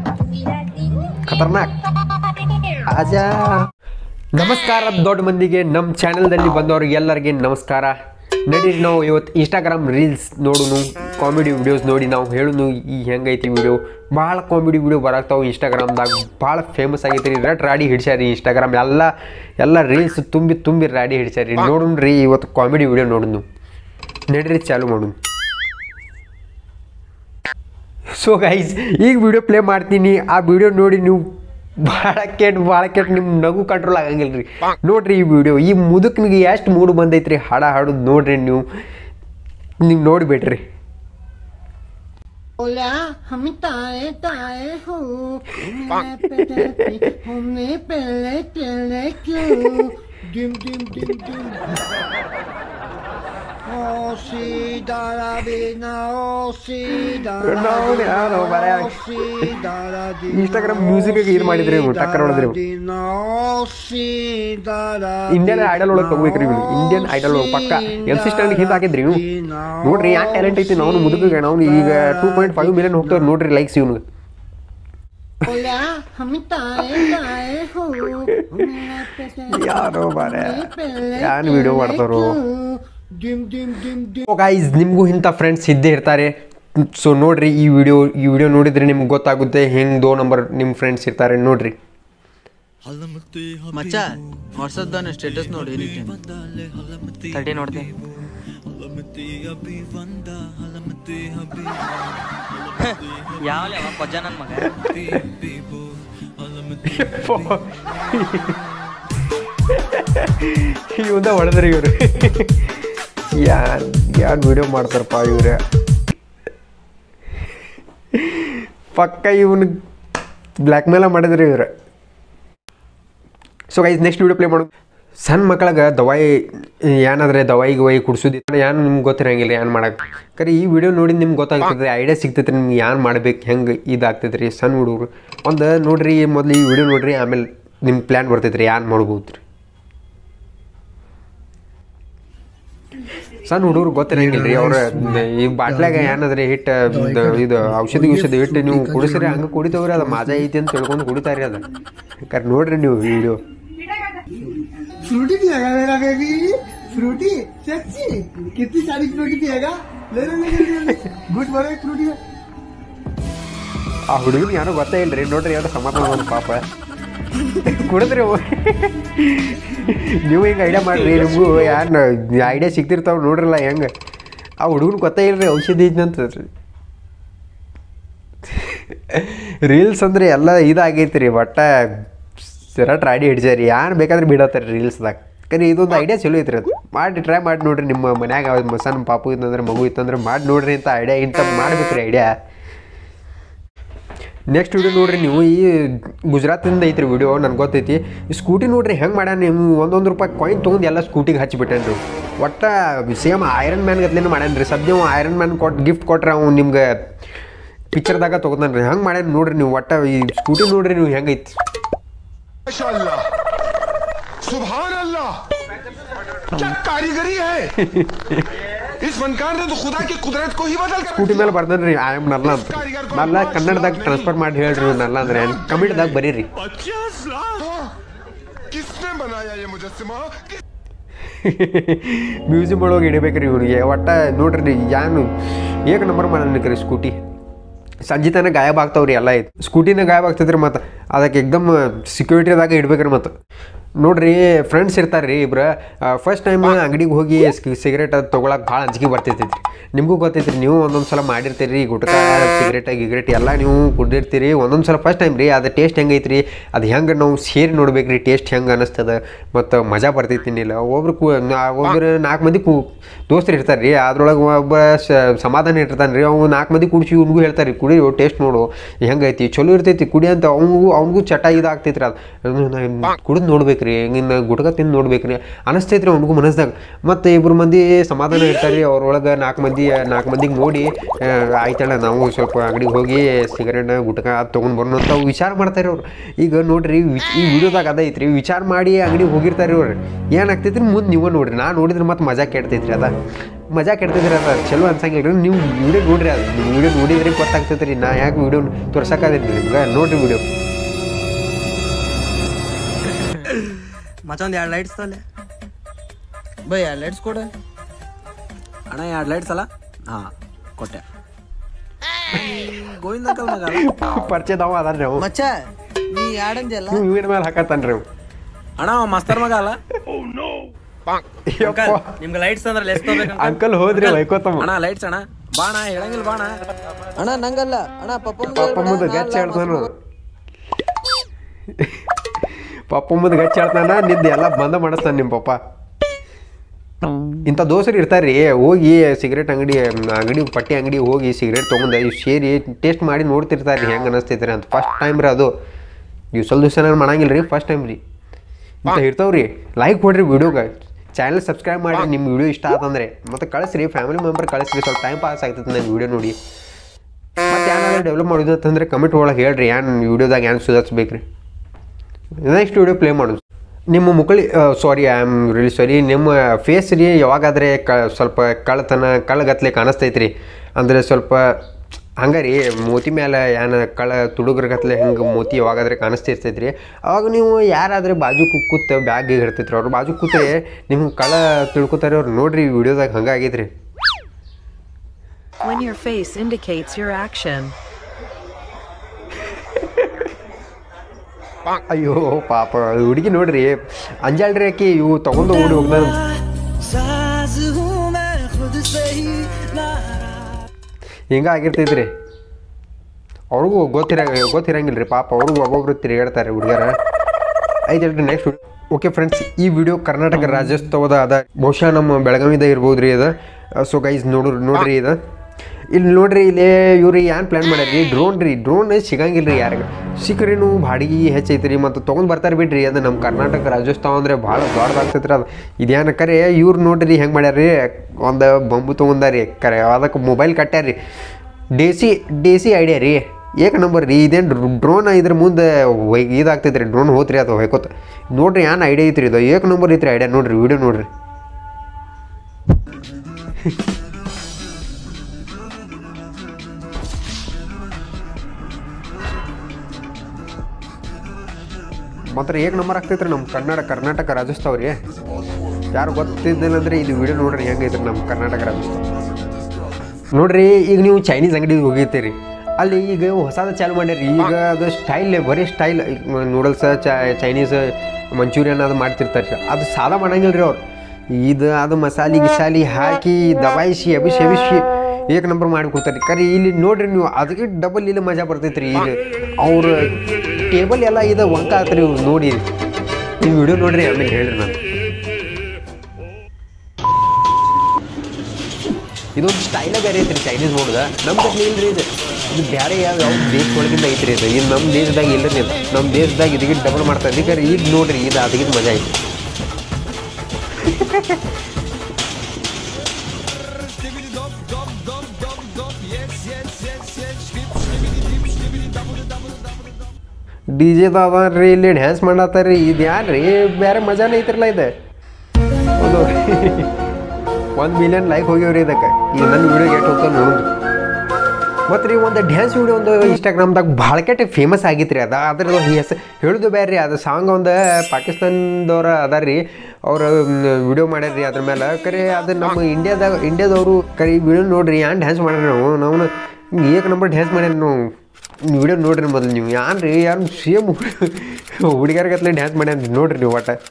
ಖತರ್ನಾಕ್ ಆಜಾ ನಮಸ್ಕಾರ ದೊಡ್ಡ ಮಂದಿಗೆ ನಮ್ಮ ಚಾನೆಲ್ದಲ್ಲಿ ಬಂದವ್ರಿಗೆ ಎಲ್ಲರಿಗೆ ನಮಸ್ಕಾರ ನಡೀರಿ ನಾವು ಇವತ್ತು ಇನ್ಸ್ಟಾಗ್ರಾಮ್ ರೀಲ್ಸ್ ನೋಡುನು ಕಾಮಿಡಿ ವಿಡಿಯೋಸ್ ನೋಡಿ ನಾವು ಹೇಳುನು ಈ ಹೆಂಗೈತಿ ವಿಡಿಯೋ ಭಾಳ ಕಾಮಿಡಿ ವಿಡಿಯೋ ಬರಾಕ್ತಾವೆ ಇನ್ಸ್ಟಾಗ್ರಾಮ್ದಾಗ ಭಾಳ ಫೇಮಸ್ ಆಗೈತಿ ರೀ ರಟ್ ರಾಡಿ ಹಿಡ್ಸ್ಯಾರಿ ಇನ್ಸ್ಟಾಗ್ರಾಮ್ ಎಲ್ಲ ಎಲ್ಲ ರೀಲ್ಸ್ ತುಂಬಿ ತುಂಬಿ ರಾಡಿ ಹಿಡ್ಸ್ಯಾರಿ ನೋಡುನ್ರಿ ಇವತ್ತು ಕಾಮಿಡಿ ವಿಡಿಯೋ ನೋಡುನು ನಡೀರಿ ಚಾಲು ಮಾಡೋಣ ಸೊ ಗೈಸ್ ಈಗ ವಿಡಿಯೋ ಪ್ಲೇ ಮಾಡ್ತೀನಿ ಆ ವಿಡಿಯೋ ನೋಡಿ ನೀವು ಭಾಳ ಕೆಟ್ಟ ಭಾಳ ಕೆಟ್ಟ ನಿಮ್ಮ ನಗು ಕಂಟ್ರೋಲ್ ಆಗಂಗಿಲ್ಲ ರೀ ನೋಡ್ರಿ ಈ ವಿಡಿಯೋ ಈ ಮುದುಕನಿಗೆ ಎಷ್ಟು ಮೂಡು ಬಂದೈತ್ರಿ ಹಾಡ ಹಾಡೋದು ನೋಡ್ರಿ ನೀವು ನೀವು ನೋಡಿಬಿಡ್ರಿ Hola, हम ताए ताए हो मैं पेटे हमने पहले पहले क्यों डिम डिम डिम डिम ओ सी दारा बिना ओ सी दारा ನಾವು ಯಾರೋ ಬರೇ ओ सी दारा दी Instagram music ಗೆ ಇದ್ ಮಾಡಿದ್ರಿ ಇವ್ನು, ಟಕ್ಕರ್ ಹೊಡೆದ್ರಿ ಇವ್ನು. ओ सी दारा ಇಂಡಿಯನ್ ಐಡಲ್ ಒಳಗೆ ತಗೋಬೇಕ್ರಿ ಇವ್ನು ಇಂಡಿಯನ್ ಐಡಲ್ ಒಳಗೆ ಪಕ್ಕ ಎಲ್ ಸಿ ಸ್ಟ್ಯಾಂಡ್ ಹಿಂದೆ ಹಾಕಿದ್ರಿ ಇವ್ನು ನೋಡ್ರಿ ಯಾಕೆ ಟ್ಯಾಲೆಂಟ್ ಐತಿ ನಾವು ಮುದುಕಿಗೆ ನಾವು ಈಗ ಟೂ ಪಾಯಿಂಟ್ ಫೈವ್ ಮಿಲಿಯನ್ ಹೋಗ್ತಾವ್ರಿ ನೋಡ್ರಿ ಲೈಕ್ಸ್ ಇವ್ನಿಗೆ Hola, हम ताए ताए हो मैं पेटे ಯಾರೋ ಬಾರೆ हमने पहले ಯಾನ್ ವಿಡಿಯೋ ಮಾಡ್ತಾರೋ डिम डिम डिम डिम ಗೈಸ್ ನಿಮಗೂ ಇಂಥ ಫ್ರೆಂಡ್ಸ್ ಇದ್ದೇ ಇರ್ತಾರೆ ಸೊ ನೋಡ್ರಿ ಈ ವಿಡಿಯೋ ಈ ವಿಡಿಯೋ ನೋಡಿದ್ರೆ ನಿಮ್ಗೆ ಗೊತ್ತಾಗುತ್ತೆ ಹೆಂಗೆ ದೋ ನಂಬರ್ ನಿಮ್ಮ ಫ್ರೆಂಡ್ಸ್ ಇರ್ತಾರೆ ನೋಡ್ರಿ ಮಚ್ಚ ವಾಟ್ಸಪ್ದಾನ ಸ್ಟೇಟಸ್ ನೋಡಿ ಏನಿಟ್ಟೇನು ತರ್ಟಿ ನೋಡ್ದೆ ಯಾವ ಕೊಜ್ಜ ನನ್ನ ಮಗ ಇವಂದ ಹೊಡೆದ್ರಿ ಇವ್ರು ಯಾನ್ ಯಾನ್ ವಿಡಿಯೋ ಮಾಡ್ತಾರಪ್ಪ ಇವ್ರೆ ಪಕ್ಕ ಇವನು ಬ್ಲ್ಯಾಕ್ ಮೇಲ ಮಾಡಿದ್ರಿ ಇವ್ರು so guys next video play ಮಾಡೋದು ಸಣ್ಣ ಮಕ್ಕಳಿಗೆ ದವಾಯಿ ಏನಾದ್ರೆ ದವಾಯಿ ಗವಾಯಿ ಕುಡ್ಸೋದು ಏನು ನಿಮ್ಗೆ ಗೊತ್ತಿರಂಗಿಲ್ಲ ಏನು ಮಾಡಕ್ಕೆ ಕರೆ ಈ ವಿಡಿಯೋ ನೋಡಿ ನಿಮ್ಗೆ ಗೊತ್ತಾಗ್ತದೆ ಐಡಿಯಾ ಸಿಗ್ತೈತೆ ನಿಮ್ಗೆ ಏನು ಮಾಡ್ಬೇಕು ಹೆಂಗೆ ಇದಾಗ್ತೈತೆ ರೀ ಸಣ್ಣ ಹುಡುಗರು ಒಂದು ನೋಡ್ರಿ ಮೊದಲು ಈ ವಿಡಿಯೋ ನೋಡ್ರಿ ಆಮೇಲೆ ನಿಮ್ಮ ಪ್ಲ್ಯಾನ್ ಬರ್ತೈತೆ ರೀ ಏನು ಮಾಡ್ಬೋದು ರೀ ಸಣ್ಣ ಹುಡುಗರು ಗೊತ್ತಿರಂಗಿಲ್ಲ ರೀ ಅವ್ರ ಈ ಬಾಟ್ಲಾಗ ಏನಾದ್ರೆ ಹಿಟ್ಟು ಇದು ಔಷಧಿ ಔಷಧಿ ಹಿಟ್ಟು ನೀವು ಕುಡಿಸ್ರಿ ಹಂಗೆ ಕುಡಿತವ್ರಿ ಅದು ಮಾಜಾ ಐತಿ ಅಂತ ತಿಳ್ಕೊಂಡು ಕುಡಿತಾರ್ರಿ ಅದು ಯಾಕಂದ್ರೆ ನೋಡ್ರಿ ನೀವು ವಿಡಿಯೋ फ्रूटी पिएगा मेरा बेबी फ्रूटी सच्ची कितनी सारी फ्रूटी पिएगा ले ले ले ले ले गुड बोलो एक फ्रूटी ಆ ಹುಡುಗನ ಯಾರೋ ಗೊತ್ತೇ ಇಲ್ರಿ ನೋಡ್ರಿ ಯಾವ್ದು ಸಮಾಧಾನ ಒಂದು ಪಾಪ ಕುಡಿದ್ರಿ ಅವು ನೀವು ಹಿಂಗೆ ಐಡಿಯಾ ಮಾಡ್ರಿ ನಿಮಗೂ ಯಾರು ಐಡಿಯಾ ಸಿಗ್ತಿರ್ತಾವ ನೋಡ್ರಲ್ಲ ಹೆಂಗೆ ಆ ಹುಡುಗನ ಗೊತ್ತೇ ಇಲ್ರಿ ಔಷಧಿ ಐತಂತ ರೀಲ್ಸ್ ಅಂದ್ರೆ ಎಲ್ಲ ಇದಾಗೈತಿ ರೀ ಒಟ್ಟ ಸಿರಟ್ ರಾಡಿ ಹಿಡ್ಸ್ಯಾರಿ ಯಾರು ಬೇಕಾದ್ರೆ ಬಿಡತ್ತಾರೆ ರೀಲ್ಸ್ದಾಗ ಕರೆ ಇದೊಂದು ಐಡಿಯಾ ಚಲೋ ಐತ್ರಿ ಅದು ಮಾಡಿ ಟ್ರೈ ಮಾಡಿ ನೋಡ್ರಿ ನಿಮ್ಮ ಮನ್ಯಾಗ ಸಣ್ಣ ಪಾಪು ಇತ್ತಂದ್ರೆ ಮಗು ಇತ್ತಂದ್ರೆ ಮಾಡಿ ನೋಡ್ರಿ ಅಂತ ಐಡಿಯಾ ಇಂಥ ಮಾಡ್ಬೇಕ್ರಿ ಐಡಿಯಾ ನೆಕ್ಸ್ಟ್ ವಿಡಿಯೋ ನೋಡ್ರಿ ನೀವು ಈ ಗುಜರಾತಿಂದ ಐತ್ರಿ ವಿಡಿಯೋ ನನ್ಗೆ ಗೊತ್ತೈತಿ ಈ ಸ್ಕೂಟಿ ನೋಡ್ರಿ ಹೆಂಗೆ ಮಾಡ್ಯಾನ ನೀವು ಒಂದೊಂದು ರೂಪಾಯಿ ಕಾಯಿನ್ ತೊಗೊಂಡು ಎಲ್ಲ ಸ್ಕೂಟಿಗೆ ಹಚ್ಚಿಬಿಟ್ಟೇನ್ರಿ ಒಟ್ಟ ಸೇಮ್ ಐರನ್ ಮ್ಯಾನ್ ಗತ್ಲೇನು ಮಾಡ್ಯಾನ್ರಿ ಸದ್ಯ ಅವ ಐರನ್ ಮ್ಯಾನ್ ಕೊಟ್ಟು ಗಿಫ್ಟ್ ಕೊಟ್ರೆ ಅವ್ನು ನಿಮ್ಗೆ ಪಿಕ್ಚರ್ದಾಗ ತೊಗೊತಾನ್ರಿ ಹಂಗೆ ಮಾಡ್ಯಾನ ನೋಡ್ರಿ ನೀವು ಒಟ್ಟ ಈ ಸ್ಕೂಟಿ ನೋಡ್ರಿ ನೀವು ಹೆಂಗೈತಿ माशाल्लाह सुभान अल्लाह क्या कारीगरी है इस फनकार ने तो खुदा की कुदरत को ही बदल कर ಸ್ಕೂಟಿ ಮೇಲೆ ಬರ್ದನ್ರಿ ಐ ಆಮ್ ನಲ್ಲ ಅಂತ ನಲ್ಲ ಕನ್ನಡದಾಗ ಟ್ರಾನ್ಸ್ಫರ್ ಮಾಡಿ ಹೇಳ್ರಿ ನಲ್ಲ ಅಂದ್ರೆ ಕಮೆಂಟ್ದಾಗ ಬರೀರಿ पचास लाख किसने बनाया ये मुजस्सिमा किस- ಮ್ಯೂಸಿಯಂ ಒಳಗೆ ಇಡಬೇಕ್ರಿ ಇವನಿಗೆ ಒಟ್ಟ ನೋಡ್ರಿ ನೀ ಯಾನು ಏಕ ನಂಬರ್ ಮಾಡನ್ರಿ ಸ್ಕೂಟಿ ಸಂಜೆ ತನಕ ಗಾಯಬ್ ಆಗ್ತಾವ್ರಿ ಎಲ್ಲ ಐತಿ ಸ್ಕೂಟಿನ ಗಾಯಬ್ ಆಗ್ತೈತ್ರಿ ಮತ್ತು ಅದಕ್ಕೆ ಎಕ್ದಮ್ ಸೆಕ್ಯೂರಿಟಿದಾಗ ಇಡ್ಬೇಕ್ರಿ ಮತ್ತು ನೋಡ್ರಿ ಫ್ರೆಂಡ್ಸ್ ಇರ್ತಾರೆ ರೀ ಇಬ್ರು ಫಸ್ಟ್ ಟೈಮ್ ಅಂಗಡಿಗೆ ಹೋಗಿ ಸಿಗರೇಟ್ ಅದು ತೊಗೊಳಕ್ಕೆ ಭಾಳ ಅಂಜಿಕೆ ಬರ್ತೈತಿ ನಿಮಗೂ ಗೊತ್ತೈತ್ರಿ ನೀವು ಒಂದೊಂದು ಸಲ ಮಾಡಿರ್ತೀರಿ ರೀ ಗುಟ್ಕ ಸಿಗರೇಟ್ ಗಿಗರೇಟ್ ಎಲ್ಲ ನೀವು ಕುಡಿದಿರ್ತೀರಿ ಒಂದೊಂದು ಸಲ ಫಸ್ಟ್ ಟೈಮ್ ರೀ ಅದು ಟೇಸ್ಟ್ ಹೆಂಗೈತ್ರಿ ಅದು ಹೆಂಗೆ ನಾವು ಸೇರಿ ನೋಡ್ಬೇಕು ರೀ ಟೇಸ್ಟ್ ಹೆಂಗೆ ಅನ್ನಿಸ್ತದ ಮತ್ತು ಮಜಾ ಬರ್ತೈತಿ ಇಲ್ಲ ಒಬ್ರು ಕು ನಾ- ಒಬ್ರು ನಾಲ್ಕು ಮಂದಿ ಕು ದೋಸ್ತರು ಇರ್ತಾರೆ ರೀ ಅದ್ರೊಳಗೆ ಒಬ್ಬ ಸ- ಸಮಾಧಾನ ಇರ್ತಾನೆ ರೀ ಅವ್ನು ನಾಲ್ಕು ಮಂದಿ ಕುಡಿಸಿ ಇವ್ನಿಗೂ ಹೇಳ್ತಾರೆ ರೀ ಕುಡಿ ಟೇಸ್ಟ್ ನೋಡು ಹೆಂಗೈತಿ ಚಲೋ ಇರ್ತೈತಿ ಕುಡಿ ಅಂತ ಅವ್ನಿಗೂ ಅವ್ನಿಗೂ ಚಟ ಇದಾಗ್ತೈತ್ರಿ ಅದು ಕುಡಿದು ನೋಡ್ಬೇಕು ರೀ ಹಿಂಗಿನ ಗುಟ್ಕ ತಿಂದು ನೋಡ್ಬೇಕು ರೀ ಅನಿಸ್ತೈತ್ರಿ ಅವ್ನಿಗೂ ಮನಸ್ದಾಗ ಮತ್ತು ಇಬ್ರು ಮಂದಿ ಸಮಾಧಾನ ಇರ್ತಾರೆ ರೀ ಅವ್ರೊಳಗೆ ನಾಲ್ಕು ಮಂದಿ ನಾಲ್ಕು ಮಂದಿಗೆ ನೋಡಿ ಆ, ಆಯ್ತಣ್ಣ ನಾವು ಸ್ವಲ್ಪ ಅಂಗಡಿಗೆ ಹೋಗಿ ಸಿಗರೇಟ್ ಗುಟ್ಕ ಅದು ತೊಗೊಂಡು ಬರೋಣ ಅಂತ ಅವು ವಿಚಾರ ಮಾಡ್ತಾರೆ ಅವ್ರು ಈಗ ನೋಡ್ರಿ ವಿ- ಈ ವಿಡಿಯೋದಾಗ ಅದ ಐತ್ರಿ ವಿಚಾರ ಮಾಡಿ ಅಂಗಡಿಗೆ ಹೋಗಿರ್ತಾರೆ ಅವ್ರು ಏನಾಗ್ತೈತ್ರಿ ಮುಂದೆ ನೀವು ನೋಡ್ರಿ ನಾ ನೋಡಿದ್ರೆ ಮತ್ತೆ ಮಜಾ ಕೆಡ್ತೈತ್ರಿ ಅದ ಮಜಾ ಕೆಡ್ತಿದ್ರಿ ಅದ ಚಲೋ ಅನ್ಸಂಗಿಲ್ಲ ರೀ ನೀವು ವಿಡಿಯೋ ನೋಡ್ರಿ ಅದು ನೀವು ವಿಡಿಯೋ ನೋಡಿದ್ರೆ ಗೊತ್ತಾಗ್ತೈತೆ ರೀ ನಾ ಯಾಕೆ ವಿಡಿಯೋ ತೋರ್ಸಕ್ಕಾಗೈತಿ ನಿಮ್ಗೆ ನೋಡ್ರಿ ವಿಡಿಯೋ ಮತ್ತೊಂದು ಎರಡು ಲೈಟ್ಸ್ ತಲೆ ಬೈ ಎರಡು ಲೈಟ್ಸ್ ಕೊಡ ಅಣ್ಣ ಎರಡು ಲೈಟ್ಸ್ ಅಲ್ಲ ಹಾಂ ಕೊಟ್ಟೆ ಗೋವಿಂದ ಅಂಕಲ್ ಮಗ ಅಲ್ಲ? ಪರಿಚಯದವ ಅದಾರ ನಾವು ಮಚ್ಚ ನೀ ಎರಡಂದೆಲ್ಲ ನೀವು ಇವ್ರ ಮೇಲೆ ಹಾಕತ್ತಾನ್ರಿ ಅವ ಅಣ್ಣ ಅವ ಮಸ್ತರ್ ಮಗ ಅಲ್ಲ ಅಂಕಲ್ ನಿಮ್ಗೆ ಲೈಟ್ಸ್ ಅಂದ್ರೆ ಲೆಸ್ ತಗೋಬೇಕು ಅಂಕಲ್ ಹೋದ್ರಿ ವೈಕೋತಮ್ಮ ಅಣ್ಣ ಲೈಟ್ಸ್ ಅಣ್ಣ ಬಾಣ ಹೇಳಂಗಿಲ್ಲ ಬಾಣ ಅಣ್ಣ ನಂಗಲ್ಲ ಅಣ್ಣ ಪಪ್ಪ ಪಾಪ ಮುಂದೆ ಗಚ್ಚ ಹೇಳ್ತಾನು ಪಾಪ ಮುಂದೆ ಗಚ್ಚ ಹೇಳ್ತಾನ ನಿದ್ದೆ ಎಲ್ಲ ಬಂದ ಮಾಡಿಸ್ತಾನೆ ನಿಮ್ಮ ಪಪ್ಪ ಇಂಥ ದೋಸರು ಇರ್ತಾರ್ರಿ ಹೋಗಿ ಸಿಗರೇಟ್ ಅಂಗಡಿ ಅಂಗಡಿ ಪಟ್ಟಿ ಅಂಗಡಿ ಹೋಗಿ ಸಿಗರೇಟ್ ತೊಗೊಂಡು ಇವ್ ಸೇರಿ ಟೇಸ್ಟ್ ಮಾಡಿ ನೋಡ್ತಿರ್ತಾರೆ ರೀ ಹೆಂಗೆ ಅನಿಸ್ತೈತೆ ಅಂತ ಫಸ್ಟ್ ಟೈಮ್ ರೀ ಅದು ನೀವು ಸ್ವಲ್ಪ ದಿವಸ ನಾನು ಮಾಡಂಗಿಲ್ಲ ರೀ ಫಸ್ಟ್ ಟೈಮ್ ರೀ ಇಂಥ ಇರ್ತಾವ್ರಿ ಲೈಕ್ ಕೊಡ್ರಿ ವಿಡಿಯೋಗೆ ಚಾನಲ್ ಸಬ್ಸ್ಕ್ರೈಬ್ ಮಾಡಿರಿ ನಿಮ್ಮ ವಿಡಿಯೋ ಇಷ್ಟ ಆತಂದ್ರೆ ಮತ್ತೆ ಕಳಿಸ್ರಿ ಫ್ಯಾಮಿಲಿ ಮೆಂಬರ್ ಕಳಿಸ್ರಿ ಸ್ವಲ್ಪ ಟೈಮ್ ಪಾಸ್ ಆಗ್ತೈತೆ ನನ್ನ ವಿಡಿಯೋ ನೋಡಿ ಮತ್ತೆ ಏನಾದ್ರು ಡೆವಲಪ್ ಮಾಡೋದು ಅಂತಂದ್ರೆ ಕಮೆಂಟ್ ಒಳಗೆ ಹೇಳ್ರಿ ಏನು ವಿಡಿಯೋದಾಗ ಏನು ಸುಧಾರಿಸ್ಬೇಕು ರೀ ನೆಕ್ಸ್ಟ್ ವಿಡಿಯೋ ಪ್ಲೇ ಮಾಡೋದು ನಿಮ್ಮ ಮುಕಳಿ sorry I am really sorry ನಿಮ್ಮ ಫೇಸ್ ರೀ ಯಾವಾಗಾದ್ರೆ ಕ ಸ್ವಲ್ಪ ಕಳ್ಳತನ ಕಳ್ಳಗತ್ಲೆ ಕಾಣಿಸ್ತೈತ್ರಿ ಅಂದರೆ ಸ್ವಲ್ಪ ಹಂಗೆ ರೀ ಮೋತಿ ಮೇಲೆ ಏನು ಕಳ್ಳ ತುಡುಗ್ರಗತ್ಲೆ ಹಿಂಗೆ ಮೋತಿ ಯಾವಾಗಾದ್ರೆ ಕಾಣಿಸ್ತಿರ್ತೈತೆ ರೀ ಅವಾಗ ನೀವು ಯಾರಾದ್ರೆ ಬಾಜು ಕು- ಕೂತ್ ಬ್ಯಾಗ್ ಇರ್ತೈತ್ರಿ ಅವ್ರು ಬಾಜು ಕೂತ್ರೆ ನಿಮ್ಗೆ ಕಳ್ಳ ತಿಳ್ಕೊತಾರೆ ಅವ್ರು ನೋಡ್ರಿ ವಿಡಿಯೋದಾಗ ಹಂಗೆ ಆಗೈತ್ರಿ When your face indicates your action. ಅಯ್ಯೋ ಪಾಪ ಹುಡುಗಿ ನೋಡ್ರಿ ಅಂಜಾಳ್ರಿ ಆಕಿ ಇವು ತಗೊಂಡು ಓಡಿ ಹೋಗ್ದ ಹಿಂಗ ಆಗಿರ್ತೈತ್ರಿ ಅವ್ರಿಗೂ ಗೊತ್ತಿರ ಗೊತ್ತಿರಂಗಿಲ್ಲ ರೀ ಪಾಪ ಅವ್ರಿಗೂ ಒಬ್ಬೊಬ್ರು ತಿರುಗಾಡ್ತಾರೆ ಹುಡುಗರ ಐದಲ್ರಿ ನೆಕ್ಸ್ಟ್ ಓಕೆ ಫ್ರೆಂಡ್ಸ್ ಈ ವಿಡಿಯೋ ಕರ್ನಾಟಕ ರಾಜ್ಯೋತ್ಸವದ ಅದ ಬಹುಶಃ ನಮ್ಮ ಬೆಳಗಾವಿದ ಇರ್ಬೋದು ರೀ ಇದು ಸೊ ಗೈಸ್ ನೋಡ್ರಿ ನೋಡ್ರಿ ಇದು ಇಲ್ಲಿ ನೋಡ್ರಿ ಇಲ್ಲಿ ಇವ್ರು ಏನು ಪ್ಲ್ಯಾನ್ ಮಾಡ್ಯಾರಿ ಡ್ರೋನ್ ರೀ ಡ್ರೋನ್ ಸಿಗಂಗಿಲ್ಲ ರೀ ಯಾರಿಗೆ ಸಿಕ್ಕ್ರಿನು ಬಾಡಿಗೆ ಹೆಚ್ಚೈತೆ ರೀ ಮತ್ತು ತೊಗೊಂಡು ಬರ್ತಾರೆ ಬಿಡ್ರಿ ಅದು ನಮ್ಮ ಕರ್ನಾಟಕ ರಾಜ್ಯೋತ್ಸವ ಅಂದರೆ ಭಾಳ ದೊಡ್ಡದಾಗ್ತೈತೆ ರೀ ಅದು ಇದೇನು ಕರೆ ಇವ್ರು ನೋಡ್ರಿ ಹೆಂಗೆ ಮಾಡ್ಯಾರಿ ಒಂದು ಬಂಬು ತೊಗೊಂಡಾರಿ ಕರೆ ಅದಕ್ಕೆ ಮೊಬೈಲ್ ಕಟ್ಟ್ಯಾರಿ ದೇಸಿ ದೇಸಿ ಐಡಿಯಾ ರೀ ಏಕ ನಂಬರ್ ರೀ ಇದೇನು ಡ್ರೋನ್ ಇದ್ರ ಮುಂದೆ ವೈ ಇದಾಗ್ತೈತೆ ರೀ ಡ್ರೋನ್ ಹೋತ್ರಿ ಅದು ಹೊಯ್ಕೋತ ನೋಡ್ರಿ ಏನು ಐಡಿಯಾ ಐತ್ರಿ ಇದು ಏಕ ನಂಬರ್ ಐತ್ರಿ ಐಡಿಯಾ ನೋಡ್ರಿ ವಿಡಿಯೋ ನೋಡ್ರಿ ಮಾತ್ರ ಏಕ ನಂಬರ್ ಆಗ್ತೈತ್ರಿ ನಮ್ಮ ಕನ್ನಡ ಕರ್ನಾಟಕ ರಾಜ್ಯೋತ್ಸವ ರೀ ಯಾರು ಗೊತ್ತಿದ್ದಿಲ್ಲ ಅಂದ್ರೆ ಇದು ವಿಡಿಯೋ ನೋಡ್ರಿ ಹೆಂಗೈತ್ರಿ ನಮ್ಮ ಕರ್ನಾಟಕ ರಾಜ್ಯೋತ್ಸವ ನೋಡ್ರಿ ಈಗ ನೀವು ಚೈನೀಸ್ ಅಂಗಡಿಗೆ ಹೋಗಿರ್ತೀರಿ ಅಲ್ಲಿ ಈಗ ಹೊಸದ ಚಾಲು ಮಾಡ್ಯಾರಿ ಈಗ ಅದು ಸ್ಟೈಲ್ ಬರೀ ಸ್ಟೈಲ್ ನೂಡಲ್ಸ್ ಚೈನೀಸ್ ಮಂಚೂರಿಯನ್ ಅದು ಮಾಡ್ತಿರ್ತಾರೆ ಅದು ಸಾದಾ ಮಾಡಂಗಿಲ್ಲ ರೀ ಅವ್ರು ಇದು ಅದು ಮಸಾಲೆ ಗಿಸಾಲಿ ಹಾಕಿ ದಬಾಯಿಸಿ ಎಬಿಸಿ ಎಬಿಸಿ ಏಕ ನಂಬರ್ ಮಾಡಿ ಕೊಡ್ತಾರೆ ಕರಿ ಇಲ್ಲಿ ನೋಡ್ರಿ ನೀವು ಅದಕ್ಕೆ ಡಬಲ್ ಇಲ್ಲಿ ಮಜಾ ಬರ್ತೈತೆ ರೀ ಈಗ ಅವ್ರ ಟೇಬಲ್ ಎಲ್ಲ ಇದು ವಂಕ ಆತ್ರಿ ಇವ್ರು ನೋಡಿ ನೀವು ವಿಡಿಯೋ ನೋಡ್ರಿ ಆಮೇಲೆ ಹೇಳ್ರಿ ನಾನು ಇದೊಂದು ಸ್ಟೈಲ ಬೇರೆ ಐತ್ರಿ ಚೈನೀಸ್ ನೋಡ್ದ ನಮ್ಮ ಕಡೆ ಇಲ್ರಿ ಇದು ಇದು ಬೇರೆ ಯಾವ ಯಾವ ದೇಶ ಒಳಗಿಂದ ಐತ್ರಿ ಇದು ಇದು ನಮ್ಮ ದೇಶದಾಗ ಇಲ್ಲರಿ ಇದು ನಮ್ಮ ದೇಶದಾಗ ಇದಕ್ಕೆ ಡಬಲ್ ಮಾಡ್ತಾರೆ ಇದಕ್ಕೆ ಇದು ನೋಡ್ರಿ ಇದು ಅದಕ್ಕಿಂತ ಮಜಾ ಐತಿ ಡಿ ಜೆದ ಅದಾರ್ರಿ ಇಲ್ಲಿ ಡ್ಯಾನ್ಸ್ ಮಾಡತ್ತಾರ್ರಿ ಇದು ಯಾರ್ರಿ ಬೇರೆ ಮಜಾನೇ ಐತ್ರಲ್ಲ ಇದು ಹೌದು ಒಂದು ಮಿಲಿಯನ್ ಲೈಕ್ ಹೋಗ್ಯವ್ರಿ ಇದಕ್ಕೆ ಈಗ ನನ್ನ ವಿಡಿಯೋ ಎಷ್ಟು ಹೋಗ್ತಾನೆ ನೋಡಿದ್ರಿ ಮತ್ತು ರೀ ಒಂದು ಡ್ಯಾನ್ಸ್ ವಿಡಿಯೋ ಒಂದು ಇನ್ಸ್ಟಾಗ್ರಾಮ್ದಾಗ ಭಾಳ ಕೆಟ್ಟ ಫೇಮಸ್ ಆಗಿತ್ತು ರೀ ಅದು ಅದ್ರದ್ದು ಹೆಸರು ಹೇಳೋದು ಬೇರೆ ರೀ ಅದು ಸಾಂಗ್ ಒಂದು ಪಾಕಿಸ್ತಾನದವ್ರು ಅದಾರ ರೀ ಅವ್ರು ವಿಡಿಯೋ ಮಾಡ್ಯಾರ ರೀ ಅದ್ರ ಮೇಲೆ ಕರೆ ಅದು ನಮ್ಮ ಇಂಡಿಯಾದಾಗ ಇಂಡಿಯಾದವರು ಕರೆ ಈ ವಿಡಿಯೋ ನೋಡ್ರಿ ಏನು ಡ್ಯಾನ್ಸ್ ಮಾಡ್ಯಾರ ನಾವು ನಾವು ಏಕ ನಂಬರ್ ಡ್ಯಾನ್ಸ್ ಮಾಡ್ಯಾರ ನಾವು ವಿಡಿಯೋ ನೋಡ್ರಿ ಮೊದಲು ನೀವು ಯಾರು ರೀ ಯಾರು ಸೇಮ್ ಹುಡುಗಿಯರ್ಗತ್ಲೆ ಡ್ಯಾನ್ಸ್ ಮಾಡ್ಯಾರ ನೋಡ್ರಿ ನೀವು ಒಟ್ಟು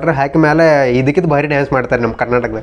ವಾಟ್ರ್ ಹಾಕಿ ಮೇಲೆ ಇದಕ್ಕಿಂತ ಭಾರಿ ಡ್ಯಾನ್ಸ್ ಮಾಡ್ತಾರೆ ನಮ್ಮ ಕರ್ನಾಟಕದಾಗ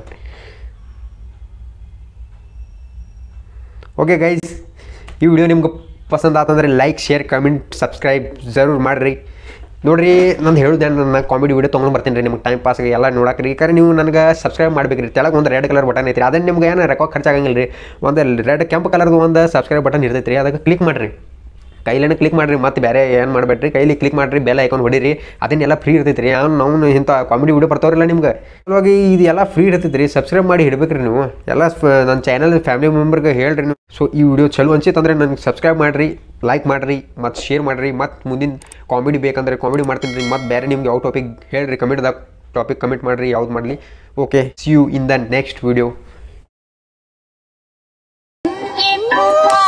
ಓಕೆ ಗೈಸ್ ಈ ವಿಡಿಯೋ ನಿಮ್ಗೆ ಪಸಂದ್ ಆತಂದ್ರೆ ಲೈಕ್ ಶೇರ್ ಕಮೆಂಟ್ ಸಬ್ಸ್ಕ್ರೈಬ್ ಜರೂರ್ ಮಾಡಿರಿ ನೋಡ್ರಿ ನಂದು ಹೇಳುದೇ ನನ್ನ ಕಾಮಿಡಿ ವಿಡಿಯೋ ತೊಗೊಂಡು ಬರ್ತೀನಿ ರೀ ನಿಮ್ಗೆ ಟೈಮ್ ಪಾಸ್ಗೆ ಎಲ್ಲ ನೋಡಕ್ಕೆ ರೀ ಯಾಕಂದ್ರೆ ನೀವು ನನಗೆ ಸಬ್ಸ್ಕ್ರೈಬ್ ಮಾಡ್ಬೇಕು ರೀ ತೆಳಗೆ ಒಂದು ರೆಡ್ ಕಲರ್ ಬಟನ್ ಐತ್ರಿ ಅದನ್ನು ನಿಮ್ಗೆ ಏನು ರೊಕ್ಕ ಖರ್ಚಾಗಂಗಿಲ್ಲ ರೀ ಒಂದು ರೆಡ್ ಕೆಂಪು ಕಲರ್ದು ಒಂದು ಸಬ್ಸ್ಕ್ರೈಬ್ ಬಟನ್ ಇರ್ತೈತೆ ರೀ ಅದಕ್ಕೆ ಕ್ಲಿಕ್ ಮಾಡಿರಿ ಕೈಲೇನೆ ಕ್ಲಿಕ್ ಮಾಡಿರಿ ಮತ್ತೆ ಬೇರೆ ಏನು ಮಾಡಬೇಡ್ರಿ ಕೈಲಿ ಕ್ಲಿಕ್ ಮಾಡಿರಿ ಬೆಲ್ ಐಕಾನ್ ಹೊಡೀರಿ ಅದನ್ನೆಲ್ಲ ಫ್ರೀ ಇರ್ತೈತೆ ರೀ ಅವ್ನು ನಾವು ಇಂಥ ಕಾಮಿಡಿ ವಿಡಿಯೋ ಬರ್ತಾವ್ರಿಲ್ಲ ನಿಮ್ಗೆ ಇವಾಗ ಇದು ಎಲ್ಲ ಫ್ರೀ ಇರ್ತೈತೆ ರೀ ಸಬ್ಸ್ಕ್ರೈಬ್ ಮಾಡಿ ಇಡ್ಬೇಕ್ರಿ ನೀವು ಎಲ್ಲ ನನ್ನ ಚಾನಲ್ ಫ್ಯಾಮಿಲಿ ಮೆಂಬರ್ಗೆ ಹೇಳ್ರಿ ನೀವು ಸೊ ಈ ವಿಡಿಯೋ ಚಲೋ ಅನ್ಸಿತ್ತಂದ್ರೆ ನನಗೆ ಸಬ್ಸ್ಕ್ರೈಬ್ ಮಾಡಿರಿ ಲೈಕ್ ಮಾಡಿರಿ ಮತ್ತು ಶೇರ್ ಮಾಡಿರಿ ಮತ್ತು ಮುಂದಿನ ಕಾಮಿಡಿ ಬೇಕಂದ್ರೆ ಕಾಮಿಡಿ ಮಾಡ್ತೀನಿ ರೀ ಮತ್ತು ಬೇರೆ ನಿಮ್ಗೆ ಯಾವ ಟಾಪಿಕ್ ಹೇಳ್ರಿ ಕಮೆಂಟ್ದಾಗ ಟಾಪಿಕ್ ಕಮೆಂಟ್ ಮಾಡಿರಿ ಯಾವ್ದು ಮಾಡಲಿ okay see you in the next video Em